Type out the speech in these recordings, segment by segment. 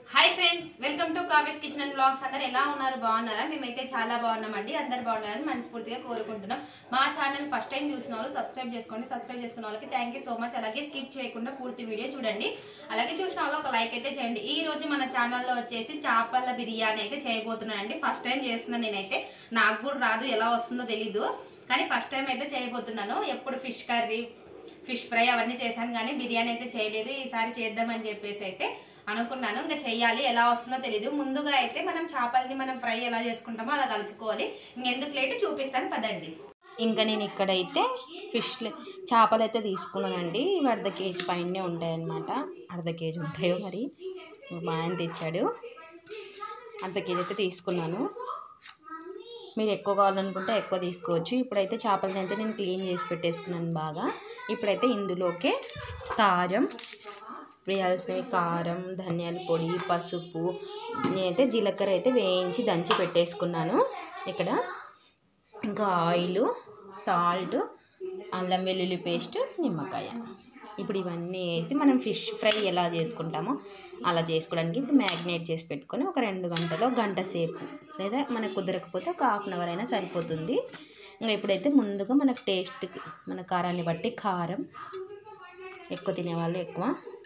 hi friends welcome to Kavya's kitchen and blogs అందరు ఎలా ఉన్నారు బాగున్నారా మేమైతే చాలా బాగున్నామండి అందరు బాగున్నారని మనస్ఫూర్తిగా కోరుకుంటున్నాం మా ఛానల్ ఫస్ట్ టైం చూసిన వాళ్ళు సబ్స్క్రైబ్ చేసుకోండి సబ్స్క్రైబ్ చేసుకున్న వాళ్ళకి థ్యాంక్ యూ సో మచ్ అలాగే స్కిప్ చేయకుండా పూర్తి వీడియో చూడండి అలాగే చూసిన వాళ్ళు ఒక లైక్ అయితే చేయండి ఈ రోజు మన ఛానల్లో వచ్చేసి చేపల బిర్యానీ అయితే చేయబోతున్నానండి ఫస్ట్ టైం చేస్తున్నాను నేనైతే నాకు కూడా రాదు ఎలా వస్తుందో తెలీదు కానీ ఫస్ట్ టైం అయితే చేయబోతున్నాను ఎప్పుడు ఫిష్ కర్రీ ఫిష్ ఫ్రై అవన్నీ చేశాను కానీ బిర్యానీ అయితే చేయలేదు ఈసారి చేద్దామని చెప్పేసి అయితే అనుకున్నాను ఇంకా చెయ్యాలి ఎలా వస్తుందో తెలియదు ముందుగా అయితే మనం చేపల్ని మనం ఫ్రై ఎలా చేసుకుంటామో అలా కలుపుకోవాలి ఇంకెందుకు లేట్ చూపిస్తాను పదండి ఇంకా నేను ఇక్కడైతే ఫిష్ చేపలు అయితే తీసుకున్నానండి ఇవి అర్ధ కేజీ పైనే ఉంటాయన్నమాట అర్ధ కేజీ ఉంటాయో మరి మా ఆయన తెచ్చాడు అర్ధ కేజీ అయితే తీసుకున్నాను మీరు ఎక్కువ కావాలనుకుంటే ఎక్కువ తీసుకోవచ్చు ఇప్పుడైతే చేపలని అయితే నేను క్లీన్ చేసి పెట్టేసుకున్నాను బాగా ఇప్పుడైతే ఇందులోకే కారం వేయాల్సిన కారం ధనియాల పొడి పసుపు నేనైతే జీలకర్ర అయితే వేయించి దంచి పెట్టేసుకున్నాను ఇక్కడ ఇంకా ఆయిల్ సాల్ట్ అల్లం వెల్లుల్లి పేస్ట్ నిమ్మకాయ ఇప్పుడు ఇవన్నీ వేసి మనం ఫిష్ ఫ్రై ఎలా చేసుకుంటామో అలా చేసుకోవడానికి ఇప్పుడు మ్యాగ్నేట్ చేసి పెట్టుకొని ఒక రెండు గంటలో గంట సేపు లేదా మనకు కుదరకపోతే ఒక హాఫ్ అన్ అవర్ అయినా సరిపోతుంది ఇంకా ఇప్పుడైతే ముందుగా మనకు టేస్ట్కి మన కారాన్ని బట్టి కారం ఎక్కువ తినేవాళ్ళు ఎక్కువ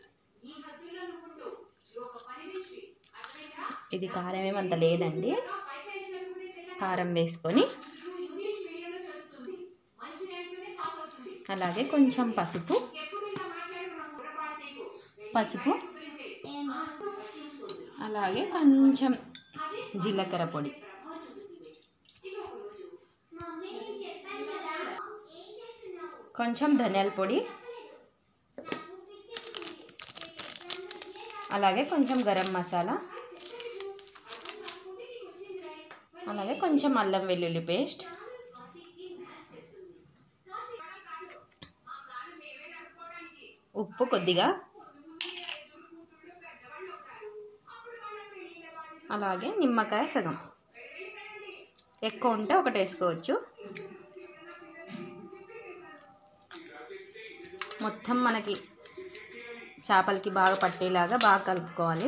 ఇది కారం ఏమంత లేదండి కారం వేసుకొని అలాగే కొంచెం పసుపు పసుపు అలాగే కొంచెం జీలకర్ర పొడి కొంచెం ధనియాల పొడి అలాగే కొంచెం గరం మసాలా అలాగే కొంచెం అల్లం వెల్లుల్లి పేస్ట్ ఉప్పు కొద్దిగా అలాగే నిమ్మకాయ సగం ఎక్కువ ఉంటే ఒకటి వేసుకోవచ్చు మొత్తం మనకి చేపలకి బాగా పట్టేలాగా బాగా కలుపుకోవాలి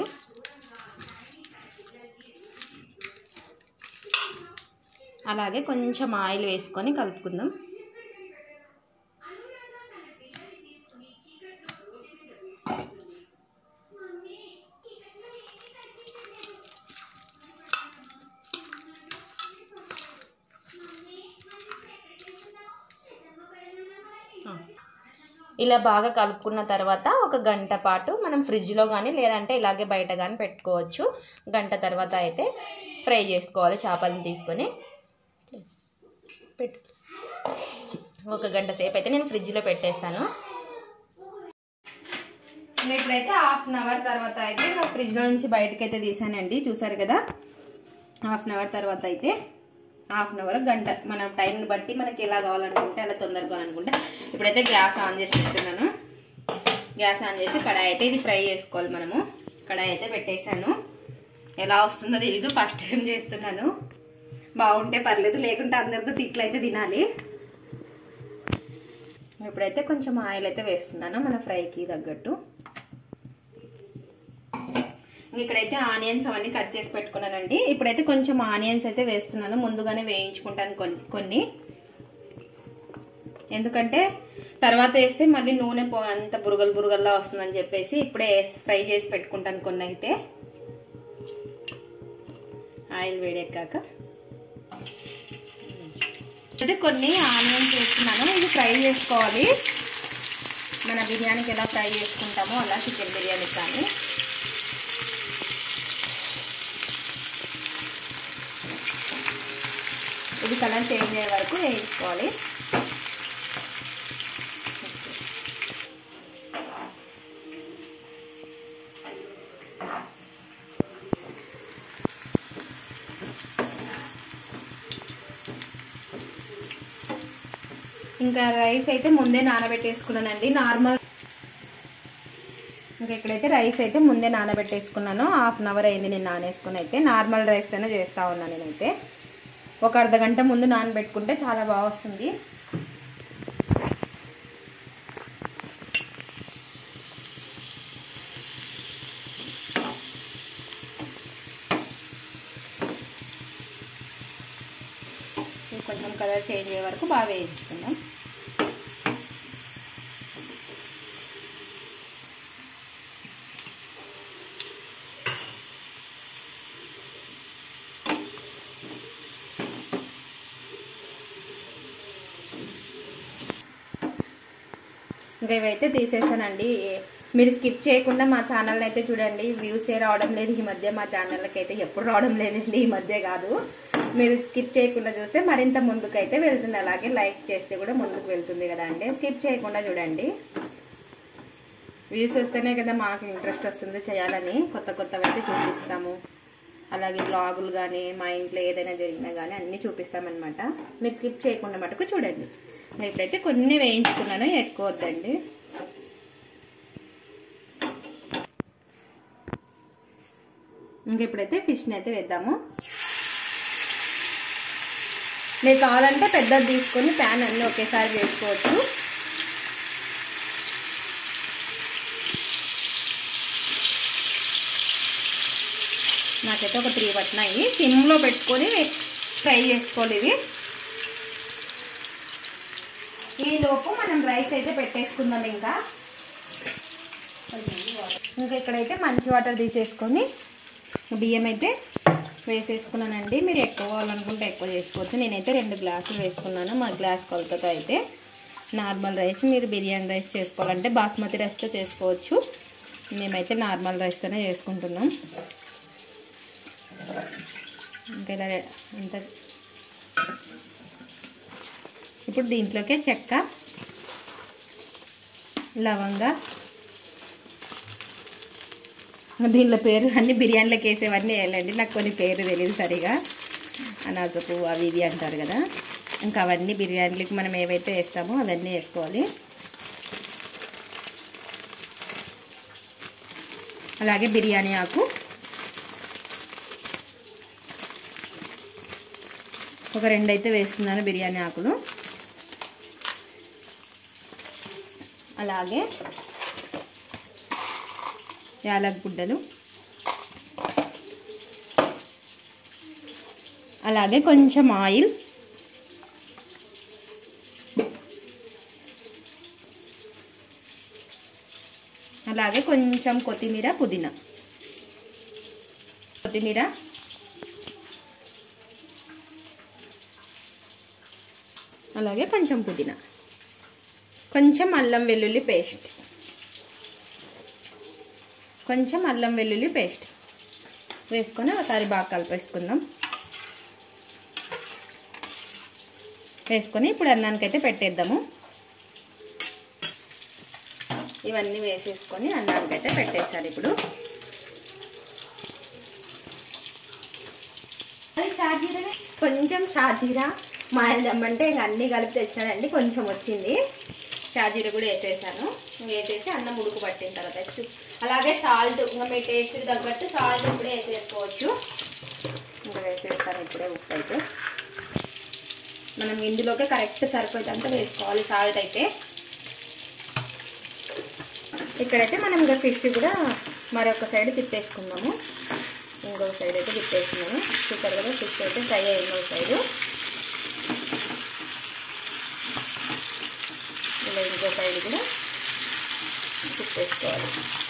అలాగే కొంచెం ఆయిల్ వేసుకొని కలుపుకుందాం ఇలా బాగా కలుపుకున్న తర్వాత ఒక గంట పాటు మనం ఫ్రిడ్జ్లో కానీ లేదంటే ఇలాగే బయట కానీ పెట్టుకోవచ్చు గంట తర్వాత అయితే ఫ్రై చేసుకోవాలి చేపలను తీసుకొని పెట్టు ఒక గంట సేపు అయితే నేను ఫ్రిడ్జ్లో పెట్టేస్తాను ఇంకా ఇప్పుడైతే హాఫ్ అన్ అవర్ తర్వాత అయితే నా ఫ్రిడ్జ్లో నుంచి బయటకు అయితే తీసానండి చూసారు కదా హాఫ్ అన్ అవర్ తర్వాత అయితే హాఫ్ అన్ అవర్ గంట మన టైంని బట్టి మనకి ఎలా కావాలనుకుంటే అలా తొందరగా కావాలనుకుంటే ఇప్పుడైతే గ్యాస్ ఆన్ చేసి ఇస్తున్నాను గ్యాస్ ఆన్ చేసి కడాయి అయితే ఇది ఫ్రై చేసుకోవాలి మనము కడాయి అయితే పెట్టేశాను ఎలా వస్తుందో తెలీదు ఫస్ట్ టైం చేస్తున్నాను బాగుంటే పర్లేదు లేకుంటే అందరితో తిట్లు అయితే తినాలి ఇప్పుడైతే కొంచెం ఆయిల్ అయితే వేస్తున్నాను మన ఫ్రైకి తగ్గట్టు ఇక్కడైతే ఆనియన్స్ అవన్నీ కట్ చేసి పెట్టుకున్నానండి ఇప్పుడైతే కొంచెం ఆనియన్స్ అయితే వేస్తున్నాను ముందుగానే వేయించుకుంటాను కొన్ని కొన్ని ఎందుకంటే తర్వాత వేస్తే మళ్ళీ నూనె పో అంత బురగలు బురగల్లా వస్తుందని చెప్పేసి ఇప్పుడే ఫ్రై చేసి పెట్టుకుంటాను కొన్ని అయితే ఆయిల్ వేడెక్కాక అయితే కొన్ని ఆనియన్స్ వేస్తున్నాను ఇది ఫ్రై చేసుకోవాలి మన బిర్యానీకి ఎలా ఫ్రై చేసుకుంటామో అలా చికెన్ బిర్యానీ కానీ ఇది కలర్ చేంజ్ అయ్యే వరకు వేయించుకోవాలి ఇంకా రైస్ అయితే ముందే నానబెట్టేసుకున్నానండి నార్మల్ ఇంకా ఇక్కడైతే రైస్ అయితే ముందే నానబెట్టేసుకున్నాను హాఫ్ అన్ అవర్ అయింది నేను నానేసుకుని అయితే నార్మల్ రైస్తోనే చేస్తూ ఉన్నాను నేనైతే ఒక అర్ధ గంట ముందు నానబెట్టుకుంటే చాలా బాగా వస్తుంది కలర్ చేంజ్ అయ్యే వరకు బాగా వేయించుకుందాం ఇంకా ఇవైతే తీసేసానండి మీరు స్కిప్ చేయకుండా మా ఛానల్ అయితే చూడండి వ్యూస్ ఏ రావడం లేదు ఈ మధ్య మా ఛానల్కి అయితే ఎప్పుడు రావడం లేదండి ఈ మధ్య కాదు మీరు స్కిప్ చేయకుండా చూస్తే మరింత ముందుకు అయితే వెళ్తుంది అలాగే లైక్ చేస్తే కూడా ముందుకు వెళ్తుంది కదా అండి స్కిప్ చేయకుండా చూడండి వ్యూస్ వస్తేనే కదా మాకు ఇంట్రెస్ట్ వస్తుంది చేయాలని కొత్త కొత్తవి అయితే చూపిస్తాము అలాగే బ్లాగులు కానీ మా ఇంట్లో ఏదైనా జరిగినా కానీ అన్నీ చూపిస్తామన్నమాట మీరు స్కిప్ చేయకుండా మటుకు చూడండి నేను ఇప్పుడైతే కొన్ని వేయించుకున్నాను ఎక్కువ వద్దండి ఇంకా ఇప్పుడైతే ఫిష్ని అయితే వేద్దాము మీరు కావాలంటే పెద్దది తీసుకొని ప్యాన్ అన్నీ ఒకేసారి వేసుకోవచ్చు నాకైతే ఒక త్రీ పట్టినాయి సిమ్లో పెట్టుకొని ఫ్రై చేసుకోవాలి ఇవి ఈ లోపు మనం రైస్ అయితే పెట్టేసుకుందాం ఇంకా ఇంకా ఇక్కడైతే మంచి వాటర్ తీసేసుకొని బియ్యం అయితే వేసేసుకున్నానండి మీరు ఎక్కువ కావాలనుకుంటే ఎక్కువ చేసుకోవచ్చు నేనైతే రెండు గ్లాసులు వేసుకున్నాను మా గ్లాస్ కొలతతో అయితే నార్మల్ రైస్ మీరు బిర్యానీ రైస్ చేసుకోవాలంటే బాస్మతి రైస్తో చేసుకోవచ్చు మేమైతే నార్మల్ రైస్తోనే చేసుకుంటున్నాం ఇంకా ఇలా అంత ఇప్పుడు దీంట్లోకే చెక్క లవంగా దీనిలో పేరు అన్ని బిర్యానీలోకి వేసేవన్నీ వేయాలండి నాకు కొన్ని పేరు తెలియదు సరిగా అనాస పువ్వు అవి ఇవి అంటారు కదా ఇంకా అవన్నీ బిర్యానీలకి మనం ఏవైతే వేస్తామో అవన్నీ వేసుకోవాలి అలాగే బిర్యానీ ఆకు ఒక రెండు అయితే వేస్తున్నాను బిర్యానీ ఆకులు అలాగే యాలక్ గుడ్డలు అలాగే కొంచెం ఆయిల్ అలాగే కొంచెం కొత్తిమీర పుదీనా కొత్తిమీర అలాగే కొంచెం పుదీనా కొంచెం అల్లం వెల్లుల్లి పేస్ట్ కొంచెం అల్లం వెల్లుల్లి పేస్ట్ వేసుకొని ఒకసారి బాగా కలిపేసుకుందాం వేసుకొని ఇప్పుడు అన్నానికైతే పెట్టేద్దాము ఇవన్నీ వేసేసుకొని అన్నానికైతే పెట్టేశారు ఇప్పుడు కొంచెం షాజీరా మా ఆయన తెమ్మంటే ఇంక అన్నీ కలిపి తెచ్చాడండి కొంచెం వచ్చింది షాజీరా కూడా వేసేసాను వేసేసి అన్నం ఉడుకు పట్టిన తర్వాత చు- అలాగే సాల్ట్ ఇంకా మీ టేస్ట్కి తగ్గట్టు సాల్ట్ ఇప్పుడే వేసేసుకోవచ్చు ఇంకా వేసేస్తాను ఇప్పుడే ఉప్పు అయితే మనం ఇందులోకి కరెక్ట్ సరిపోయేదంతా వేసుకోవాలి సాల్ట్ అయితే ఇక్కడైతే మనం ఇంకా ఫిష్ కూడా మరొక సైడ్ తిప్పేసుకుందాము ఇంకొక సైడ్ అయితే తిప్పేసుకున్నాము చూసారు కదా ఫిష్ అయితే ఫ్రై అయింది ఒక సైడు ఇలా ఇంకో సైడ్ కూడా తిప్పేసుకోవాలి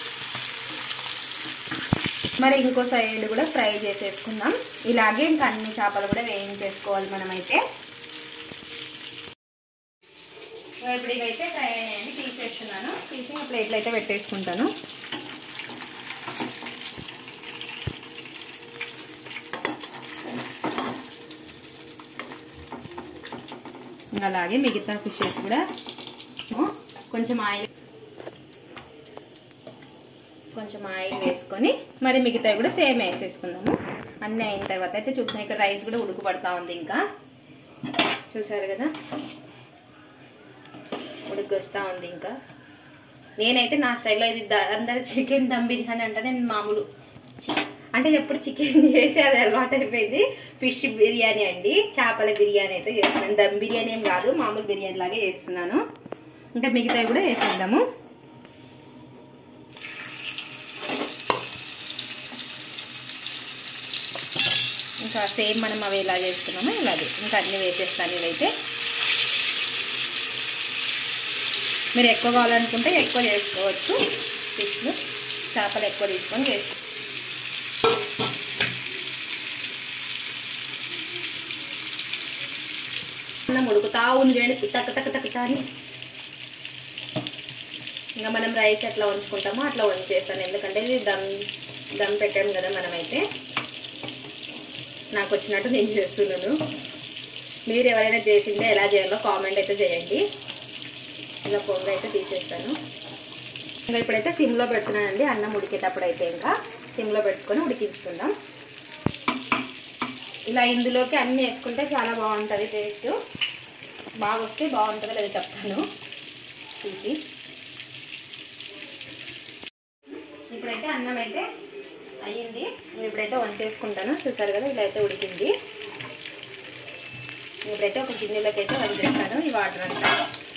మరి ఇంకో సైడ్ కూడా ఫ్రై చేసేసుకుందాం ఇలాగే ఇంకా అన్ని చేపలు కూడా వేయించేసుకోవాలి మనమైతే ఇప్పుడు ఇవైతే ఫ్రై అయ్యాయని తీసేస్తున్నాను తీసి ఇంకా ప్లేట్లు అయితే పెట్టేసుకుంటాను ఇంకా అలాగే మిగతా ఫిషెస్ కూడా కొంచెం ఆయిల్ కొంచెం ఆయిల్ వేసుకొని మరి మిగతావి కూడా సేమ్ వేసేసుకుందాము అన్నీ అయిన తర్వాత అయితే చూసిన ఇక్కడ రైస్ కూడా ఉడుకుపడతా ఉంది ఇంకా చూసారు కదా ఉడికొస్తా ఉంది ఇంకా నేనైతే నా స్టైల్లో ఇది ద- అందరు చికెన్ దమ్ బిర్యానీ అంటే నేను మామూలు చి- అంటే ఎప్పుడు చికెన్ చేసి అది అలవాటు అయిపోయింది ఫిష్ బిర్యానీ అండి చేపల బిర్యానీ అయితే చేస్తున్నాను దమ్ బిర్యానీ ఏం కాదు మామూలు బిర్యానీ లాగే చేస్తున్నాను ఇంకా మిగతావి కూడా వేసేద్దాము ఇంకా ఇంకా సేమ్ మనం అవి ఎలా చేస్తున్నామో ఇలాగే ఇంకా అన్నీ వేసేస్తాను ఇవైతే మీరు ఎక్కువ కావాలనుకుంటే ఎక్కువ చేసుకోవచ్చు ఫిష్లు చేపలు ఎక్కువ తీసుకొని వేసుకో అన్నం ఉడుకుతా ఉంది చూడండి టక్ టక్ టక్ టక్ అని ఇంకా మనం రైస్ ఎట్లా వంచుకుంటామో అట్లా వంచేస్తాను ఎందుకంటే ఇది దమ్ దమ్ పెట్టాము కదా మనమైతే నాకు వచ్చినట్టు నేను చేస్తున్నాను మీరు ఎవరైనా చేసిందే ఎలా చేయాలో కామెంట్ అయితే చేయండి ఇలా పొంగ అయితే తీసేస్తాను ఇంకా ఇప్పుడైతే సిమ్లో పెడుతున్నానండి అన్నం ఉడికేటప్పుడు అయితే ఇంకా సిమ్లో పెట్టుకొని ఉడికించుకుందాం ఇలా ఇందులోకి అన్నీ వేసుకుంటే చాలా బాగుంటుంది టేస్ట్ బాగా వస్తే బాగుంటుంది లేదా చెప్తాను తీసి ఇప్పుడైతే అన్నం అయితే అయ్యింది నేను ఇప్పుడైతే వంచేసుకుంటాను చూసారు కదా ఇలా అయితే ఉడికింది ఇప్పుడైతే ఒక గిన్నెలోకి అయితే వంచేస్తాను ఈ వాటర్ అంతా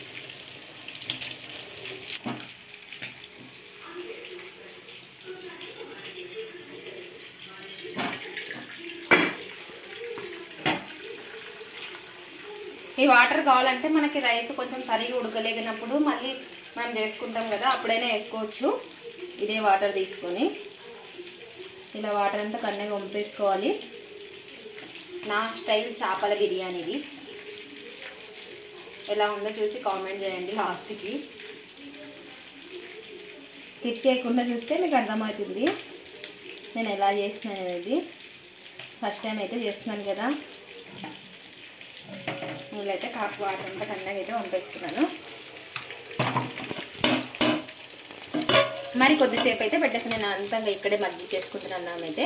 ఈ వాటర్ కావాలంటే మనకి రైస్ కొంచెం సరిగా ఉడకలేగినప్పుడు మళ్ళీ మనం చేసుకుంటాం కదా అప్పుడైనా వేసుకోవచ్చు ఇదే వాటర్ తీసుకొని ఇలా వాటర్ అంతా కన్నెగా వంపేసుకోవాలి నా స్టైల్ చేపల బిర్యానీది ఎలా ఉందో చూసి కామెంట్ చేయండి లాస్ట్కి స్కిప్ చేయకుండా చూస్తే మీకు అర్థమవుతుంది నేను ఎలా చేస్తున్నాను అనేది ఫస్ట్ టైం అయితే చేస్తున్నాను కదా వీళ్ళైతే కాపు వాటర్ అంతా కన్నగా అయితే వంపేసుకున్నాను మరి కొద్దిసేపు అయితే పెట్టేసి నేను అంతంగా ఇక్కడే మగ్గి చేసుకుంటున్నాను అయితే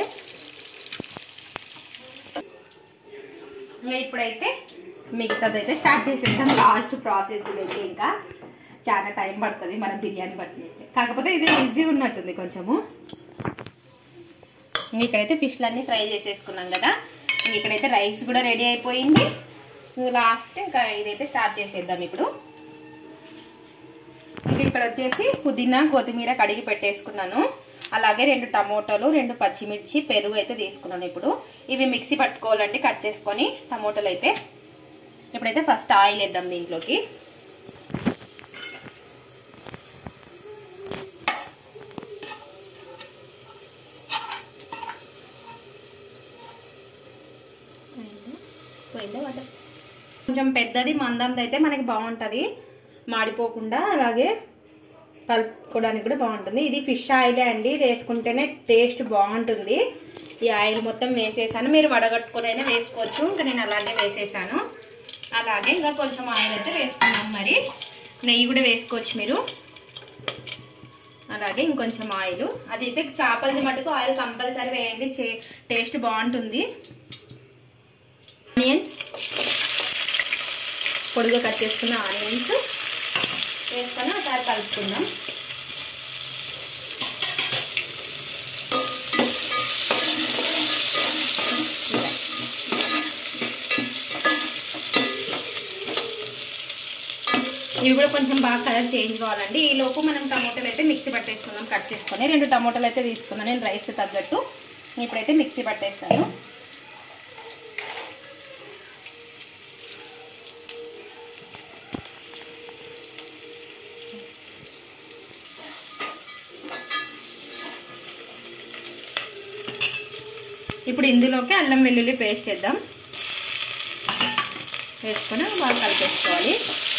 ఇంకా ఇప్పుడైతే మిగతాది అయితే స్టార్ట్ చేసేద్దాం లాస్ట్ ప్రాసెస్ అయితే ఇంకా చాలా టైం పడుతుంది మన బిర్యానీ బట్టి కాకపోతే ఇది ఈజీ ఉన్నట్టుంది కొంచెము ఇంక ఇక్కడైతే ఫిష్లు అన్నీ ఫ్రై చేసేసుకున్నాం కదా ఇంక ఇక్కడైతే రైస్ కూడా రెడీ అయిపోయింది లాస్ట్ ఇంకా ఇదైతే స్టార్ట్ చేసేద్దాం ఇప్పుడు ఇంక ఇక్కడ వచ్చేసి పుదీనా కొత్తిమీర కడిగి పెట్టేసుకున్నాను అలాగే రెండు టమోటాలు రెండు పచ్చిమిర్చి పెరుగు అయితే తీసుకున్నాను ఇప్పుడు ఇవి మిక్సీ పట్టుకోవాలండి కట్ చేసుకొని టమోటాలు అయితే ఇప్పుడైతే ఫస్ట్ ఆయిల్ వేద్దాం దీంట్లోకి పోయిందా వాటర్ కొంచెం పెద్దది మందంది అయితే మనకి బాగుంటుంది మాడిపోకుండా అలాగే కలుపుకోవడానికి కూడా బాగుంటుంది ఇది ఫిష్ ఆయిలే అండి ఇది వేసుకుంటేనే టేస్ట్ బాగుంటుంది ఈ ఆయిల్ మొత్తం వేసేసాను మీరు వడగట్టుకొని అయినా వేసుకోవచ్చు ఇంకా నేను అలాగే వేసేసాను అలాగే ఇంకా కొంచెం ఆయిల్ అయితే వేసుకున్నాం మరి నెయ్యి కూడా వేసుకోవచ్చు మీరు అలాగే ఇంకొంచెం ఆయిల్ అది అయితే చేపలది మటుకు ఆయిల్ కంపల్సరీ వేయండి టేస్ట్ బాగుంటుంది ఆనియన్స్ పొడిగా కట్ చేసుకున్న ఆనియన్స్ వేసుకొని ఒకసారి కలుపుకుందాం ఇవి కూడా కొంచెం బాగా కలర్ చేంజ్ కావాలండి ఈ లోపు మనం టమోటాలు అయితే మిక్సీ పట్టేసుకుందాం కట్ చేసుకొని రెండు టమోటాలు అయితే తీసుకున్నాను నేను రైస్కి తగ్గట్టు ఇప్పుడైతే మిక్సీ పట్టేస్తాను ఇప్పుడు ఇందులోకి అల్లం వెల్లుల్లి పేస్ట్ చేద్దాం వేసుకొని బాగా కలిపేసుకోవాలి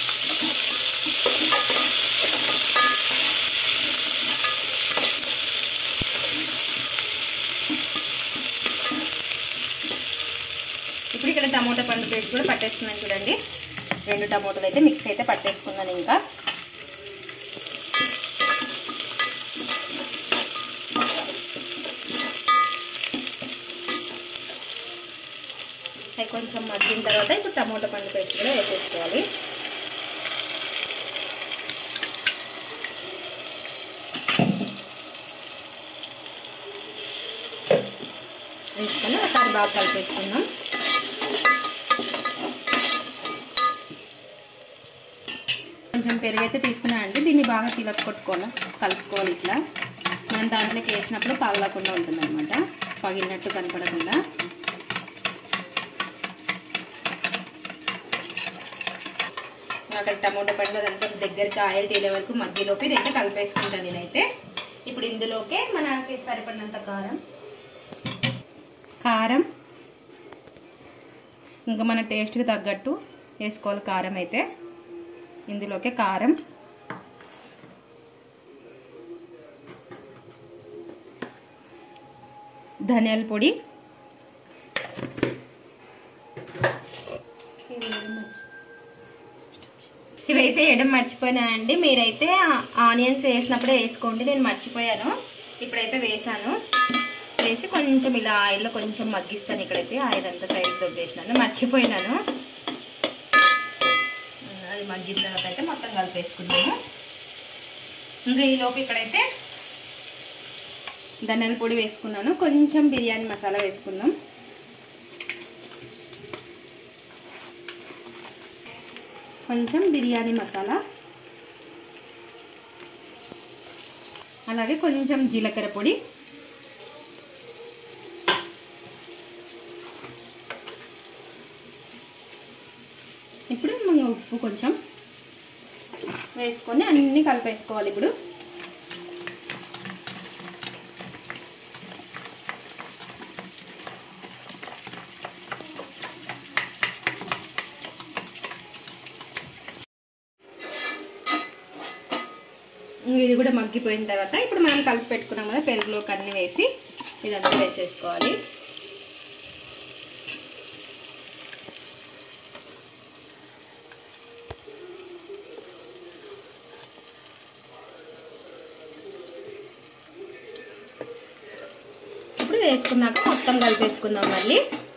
ఇప్పుడు ఇక్కడ టమోటా పండు పేస్ట్ కూడా పట్టేసుకున్నాను చూడండి రెండు టమోటాలు అయితే మిక్స్ అయితే పట్టేసుకున్నాను ఇంకా అవి కొంచెం మగ్గిన తర్వాత ఇప్పుడు టమోటా పండు పేస్ట్ కూడా వేసేసుకోవాలి వేసుకొని ఒకసారి బాగా కలిపేసుకుందాం కొంచెం పెరుగు అయితే తీసుకున్నానండి దీన్ని బాగా చిలక కొట్టుకోవాలి కలుపుకోవాలి ఇట్లా మనం దాంట్లోకి వేసినప్పుడు పగలకుండా ఉంటుంది అనమాట పగిలినట్టు కనపడకుండా అక్కడ టమాటో పండ్లు అదంతా దగ్గరికి ఆయిల్ తేలే వరకు మధ్యలోకి ఇదైతే కలిపేసుకుంటాను నేనైతే ఇప్పుడు ఇందులోకే మనకి సరిపడినంత కారం కారం ఇంకా మన టేస్ట్కి తగ్గట్టు వేసుకోవాలి కారం అయితే ఇందులోకే కారం ధనియాల పొడి ఇవైతే వేయడం మర్చిపోయినాయండి మీరైతే ఆనియన్స్ వేసినప్పుడే వేసుకోండి నేను మర్చిపోయాను ఇప్పుడైతే వేసాను వేసి కొంచెం ఇలా ఆయిల్లో కొంచెం మగ్గిస్తాను ఇక్కడైతే ఆయిల్ అంతా సైడ్ దొబ్బేసినాను మర్చిపోయినాను అది మగ్గిన తర్వాత అయితే మొత్తం కలిపేసుకున్నాము ఇంకా ఈలోపు ఇక్కడైతే ధనియాల పొడి వేసుకున్నాను కొంచెం బిర్యానీ మసాలా వేసుకుందాం కొంచెం బిర్యానీ మసాలా అలాగే కొంచెం జీలకర్ర పొడి ఇప్పుడు మనం ఉప్పు కొంచెం వేసుకొని అన్నీ కలిపేసుకోవాలి ఇప్పుడు ఇది కూడా మగ్గిపోయిన తర్వాత ఇప్పుడు మనం కలిపి పెట్టుకున్నాం కదా పెరుగులోకి అన్నీ వేసి ఇదంతా వేసేసుకోవాలి ఇప్పుడు వేసుకున్నాక మొత్తం కలిపేసుకుందాం మళ్ళీ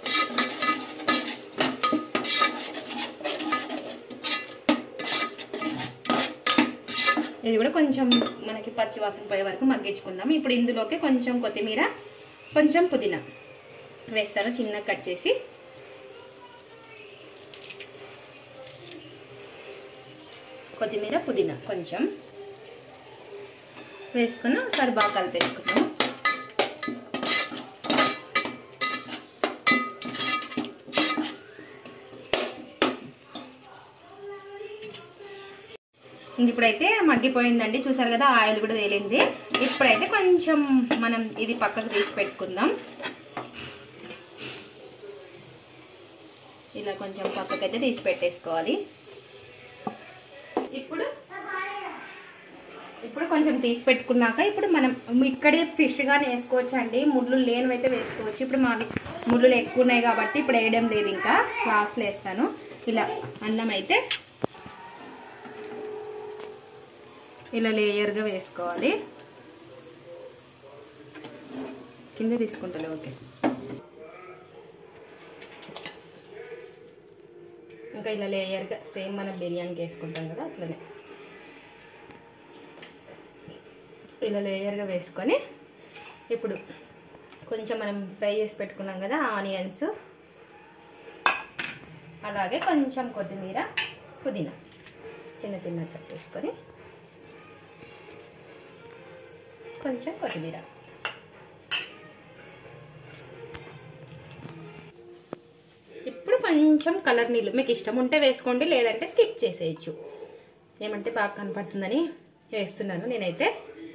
ఇది కూడా కొంచెం మనకి పచ్చి వాసన పోయే వరకు మగ్గించుకుందాం ఇప్పుడు ఇందులోకి కొంచెం కొత్తిమీర కొంచెం పుదీనా వేస్తాను చిన్నగా కట్ చేసి కొత్తిమీర పుదీనా కొంచెం వేసుకుని ఒకసారి బాగా కలిపేసుకుందాం ఇంక ఇప్పుడైతే మగ్గిపోయిందండి చూసారు కదా ఆయిల్ కూడా తేలింది ఇప్పుడైతే కొంచెం మనం ఇది పక్కకు తీసి పెట్టుకుందాం ఇలా కొంచెం పక్కకైతే తీసి పెట్టేసుకోవాలి ఇప్పుడు ఇప్పుడు కొంచెం తీసి పెట్టుకున్నాక ఇప్పుడు మనం ఇక్కడే ఫిష్ కానీ వేసుకోవచ్చు అండి ముళ్ళు లేనివైతే వేసుకోవచ్చు ఇప్పుడు మావి ముళ్ళు ఎక్కువ ఉన్నాయి కాబట్టి ఇప్పుడు వేయడం లేదు ఇంకా లాస్ట్లో వేస్తాను ఇలా అన్నం అయితే ఇలా లేయర్గా వేసుకోవాలి కింద తీసుకుంటలే ఓకే ఇంకా ఇలా లేయర్గా సేమ్ మనం బిర్యానీకి వేసుకుంటాం కదా అట్లనే ఇలా లేయర్గా వేసుకొని ఇప్పుడు కొంచెం మనం ఫ్రై చేసి పెట్టుకున్నాం కదా ఆనియన్స్ అలాగే కొంచెం కొత్తిమీర పుదీనా చిన్న చిన్న కట్ చేసుకొని కొంచెం కొత్తిమీర ఇప్పుడు కొంచెం కలర్ నీళ్ళు మీకు ఇష్టం ఉంటే వేసుకోండి లేదంటే స్కిప్ చేసేయచ్చు ఏమంటే బాగా కనపడుతుందని వేస్తున్నాను నేనైతే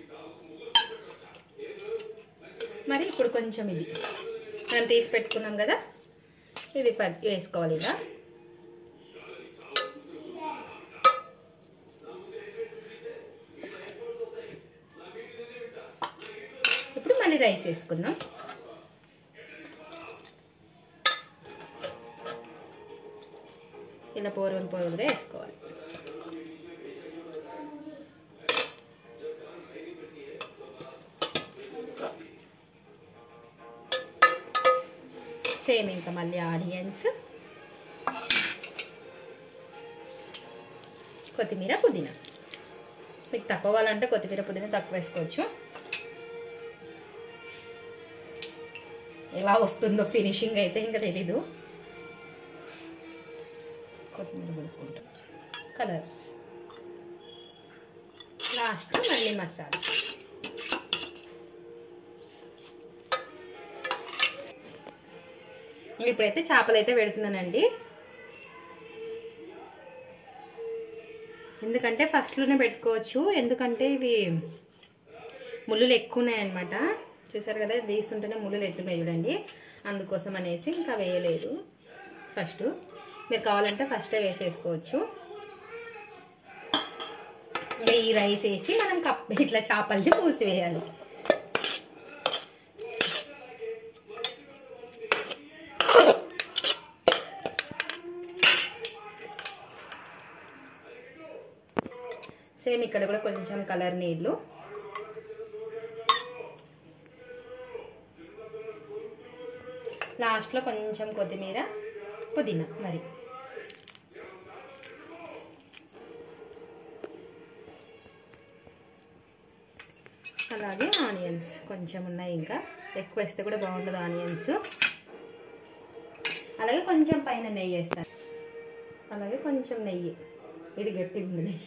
మరి ఇప్పుడు కొంచెం ఇది మనం తీసి పెట్టుకున్నాం కదా ఇది ప- వేసుకోవాలి ఇలా ఇప్పుడు మళ్ళీ రైస్ వేసుకుందాం ఇలా పోరులు పోరులుగా వేసుకోవాలి సేమ్ ఇంకా మళ్ళీ ఆనియన్స్ కొత్తిమీర పుదీనా మీకు తక్కువ కావాలంటే కొత్తిమీర పుదీనా తక్కువ వేసుకోవచ్చు ఎలా వస్తుందో ఫినిషింగ్ అయితే ఇంకా తెలీదు కొత్తిమీర పుడుకుంటాం కలర్స్ లాస్ట్ మళ్ళీ మసాలా ఇప్పుడైతే చేపలు అయితే పెడుతున్నానండి ఎందుకంటే ఫస్ట్లోనే పెట్టుకోవచ్చు ఎందుకంటే ఇవి ముళ్ళులు ఎక్కువ ఉన్నాయన్నమాట చూసారు కదా తీస్తుంటేనే ముళ్ళులు ఎట్లున్నాయి చూడండి అందుకోసం అనేసి ఇంకా వేయలేదు ఫస్ట్ మీరు కావాలంటే ఫస్టే వేసేసుకోవచ్చు ఇంకా ఈ రైస్ వేసి మనం కప్ ఇట్లా చేపల్ని పూసి వేయాలి సేమ్ ఇక్కడ కూడా కొంచెం కలర్ నీళ్ళు లాస్ట్లో కొంచెం కొత్తిమీర పుదీనా మరి అలాగే ఆనియన్స్ కొంచెం ఉన్నాయి ఇంకా ఎక్కువ వేస్తే కూడా బాగుంటుంది ఆనియన్స్ అలాగే కొంచెం పైన నెయ్యి వేస్తాను అలాగే కొంచెం నెయ్యి ఇది గట్టిగా ఉంది నెయ్యి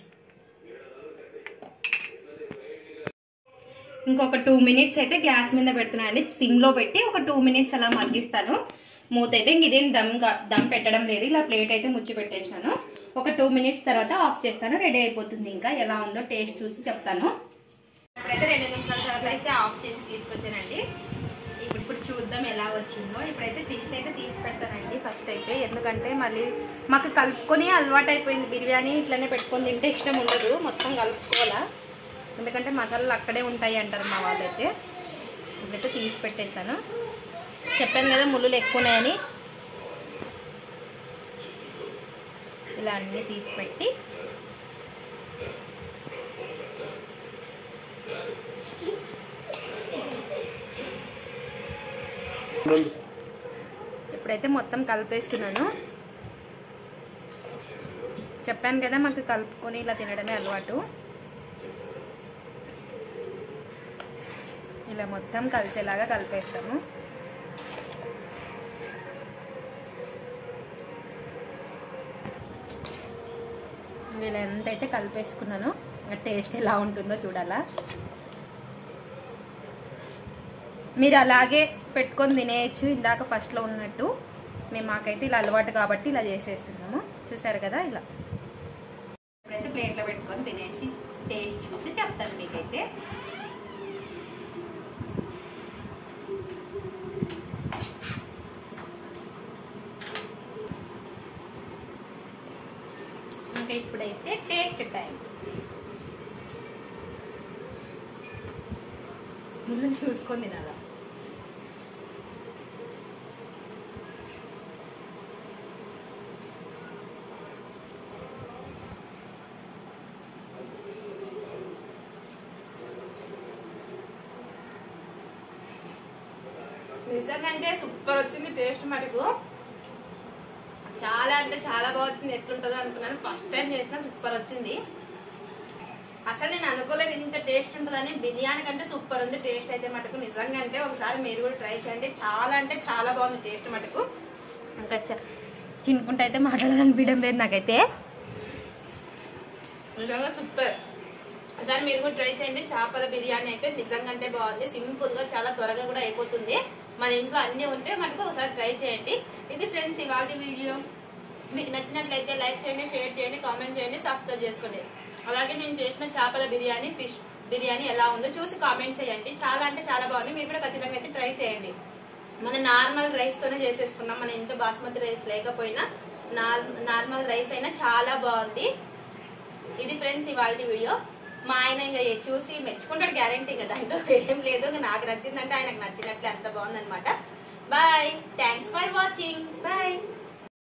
ఇంకొక టూ మినిట్స్ అయితే గ్యాస్ మీద పెడుతున్నాను అండి సిమ్లో పెట్టి ఒక టూ మినిట్స్ అలా మగ్గిస్తాను మూత అయితే ఇంక ఇదేం దమ్ గా- దమ్ పెట్టడం లేదు ఇలా ప్లేట్ అయితే ముచ్చి పెట్టేసాను ఒక టూ మినిట్స్ తర్వాత ఆఫ్ చేస్తాను రెడీ అయిపోతుంది ఇంకా ఎలా ఉందో టేస్ట్ చూసి చెప్తాను ఇప్పుడైతే రెండు నిమిషాల తర్వాత అయితే ఆఫ్ చేసి తీసుకొచ్చానండి ఇప్పుడు ఇప్పుడు చూద్దాం ఎలా వచ్చిందో ఇప్పుడైతే ఫిష్ అయితే తీసి పెడతానండి ఫస్ట్ అయితే ఎందుకంటే మళ్ళీ మాకు కలుపుకొని అలవాటు అయిపోయింది బిర్యానీ ఇట్లనే పెట్టుకొని తింటే ఇష్టం ఉండదు మొత్తం కలుపుకోవాలా ఎందుకంటే మసాలాలు అక్కడే ఉంటాయి అంటారు మా వాళ్ళైతే ఇప్పుడైతే తీసి పెట్టేస్తాను చెప్పాను కదా ముళ్ళులు ఎక్కువ ఉన్నాయని ఇలా అన్నీ తీసి పెట్టి ఇప్పుడైతే మొత్తం కలిపేస్తున్నాను చెప్పాను కదా మాకు కలుపుకొని ఇలా తినడమే అలవాటు ఇలా మొత్తం కలిసేలాగా కలిపేస్తాము వీళ్ళు ఎంతైతే కలిపేసుకున్నానో ఆ టేస్ట్ ఎలా ఉంటుందో చూడాలా మీరు అలాగే పెట్టుకొని తినేయచ్చు ఇందాక ఫస్ట్లో ఉన్నట్టు మేము మాకైతే ఇలా అలవాటు కాబట్టి ఇలా చేసేస్తున్నాము చూసారు కదా ఇలా ఇప్పుడైతే ప్లేట్లో పెట్టుకొని తినేసి టేస్ట్ చూసి చెప్తాను మీకైతే ఇంకా ఇప్పుడైతే టేస్ట్ టైం ముళ్ళు చూసుకొని తినాలా నిజంగా సూపర్ వచ్చింది టేస్ట్ మటుకు చాలా అంటే చాలా బాగా వచ్చింది ఎట్లుంటుందో అనుకున్నాను ఫస్ట్ టైం చేసిన సూపర్ వచ్చింది అసలు నేను అనుకోలేదు ఇంత టేస్ట్ ఉంటుందని బిర్యానీ కంటే సూపర్ ఉంది టేస్ట్ అయితే మటుకు నిజంగా అంటే ఒకసారి మీరు కూడా ట్రై చేయండి చాలా అంటే చాలా బాగుంది టేస్ట్ మటుకు ఇంకా చ- తినుకుంటే అయితే మాట్లాడాలనిపించడం లేదు నాకైతే నిజంగా సూపర్ ఒకసారి మీరు కూడా ట్రై చేయండి చేపల బిర్యానీ అయితే నిజంగా అంటే బాగుంది సింపుల్ గా చాలా త్వరగా కూడా అయిపోతుంది మన ఇంట్లో అన్ని ఉంటే మటుకు ఒకసారి ట్రై చేయండి ఇది ఫ్రెండ్స్ ఇవాళ వీడియో మీకు నచ్చినట్లయితే లైక్ చేయండి షేర్ చేయండి కామెంట్ చేయండి సబ్స్క్రైబ్ చేసుకోండి అలాగే నేను చేసిన చేపల బిర్యానీ ఫిష్ బిర్యానీ ఎలా ఉందో చూసి కామెంట్ చేయండి చాలా అంటే చాలా బాగుంది మీరు కూడా ఖచ్చితంగా అయితే ట్రై చేయండి మన నార్మల్ రైస్ తోనే చేసేసుకున్నాం మన ఇంట్లో బాస్మతి రైస్ లేకపోయినా నార్మల్ రైస్ అయినా చాలా బాగుంది ఇది ఫ్రెండ్స్ ఇవాళ వీడియో మా ఆయన ఇంకా చూసి మెచ్చుకుంటాడు గ్యారంటీ కదా దాంట్లో ఏం లేదు ఇంకా నాకు నచ్చిందంటే ఆయనకు నచ్చినట్లే అంత బాగుందన్నమాట bye thanks for watching bye